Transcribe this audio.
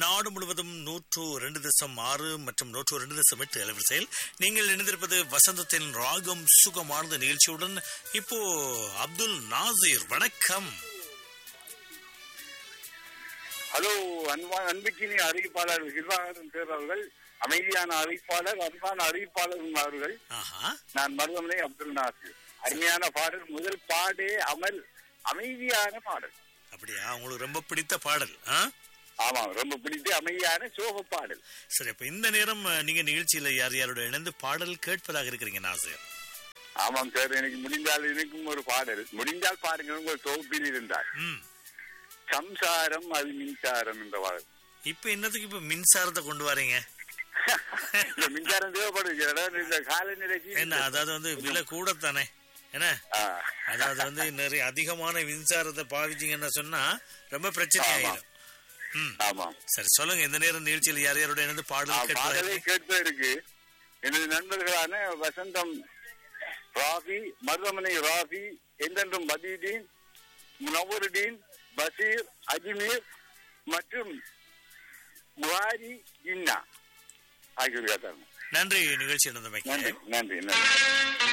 நாடு முழுவதும் நூற்று ரெண்டு தசம் ஆறு மற்றும் நூற்று ரெண்டு தசம் எட்டு அலைவரிசையில் நீங்கள் இணைந்திருப்பது வசந்தத்தின் ராகம் சுகமானது நிகழ்ச்சியுடன் இப்போ அப்துல் நாசீர் வணக்கம் ஹலோ அன்பான அன்புக்கினி அறிவிப்பாளர் சிவாகரன் சார் அவர்கள் அமைதியான அறிவிப்பாளர் அன்பான அறிவிப்பாளர் அவர்கள் ஆஹா நான் மருதமலை அப்துல் நாசிர் அருமையான பாடல் முதல் பாடே அமல் அமைதியான பாடல் அப்படியா உங்களுக்கு ரொம்ப பிடித்த பாடல் ஆ? ஆமாம் ரொம்ப பிடித்த அமைதியான சோக பாடல் சரி அப்ப இந்த நேரம் அஹ், நீங்க நிகழ்ச்சியில யார் யாரோட இணைந்து பாடல் கேட்பதாக இருக்கிறீங்க நாசீர் ஆமாம் சார் எனக்கு முடிந்தால் எனக்கும் ஒரு பாடல் முடிந்தால் பாருங்க உங்கள் தொகுப்பில் இருந்தார் ம் சம்சாரம் அது மின்சாரம் என்ற பாடல் இப்ப என்னத்துக்கு இப்ப மின்சாரத்தை கொண்டு வரீங்க இந்த மின்சாரம் தேவைப்படுது இந்த காலநிலைக்கு என்ன அதாவது வந்து விலை கூடத்தானே என்ன ஆ. அதாவது வந்து நிறைய அதிகமான மின்சாரத்தை பாவிச்சீங்கன்னு சொன்னா ரொம்ப பிரச்சனை ஆமா. ஆயிடும் ம் ஆமாம் சரி சொல்லுங்க இந்த நேரம் நிகழ்ச்சியில் யார் யாரோட இணைந்து ஆ, பாடல் பாடலை கேட்பதாக கேட்பதற்கு எனது நண்பர்களான வசந்தம் ராஃபி மருதமனை ராஃபி என்றென்றும் மதீதீன் முனவருடீன் பசீர் அஜ்மீர் மற்றும் புகாரி ஜின்னா ஆகியோர் கேட்டாங்க நன்றி நிகழ்ச்சி நடந்தமைக்கு நன்றி நன்றி நன்றி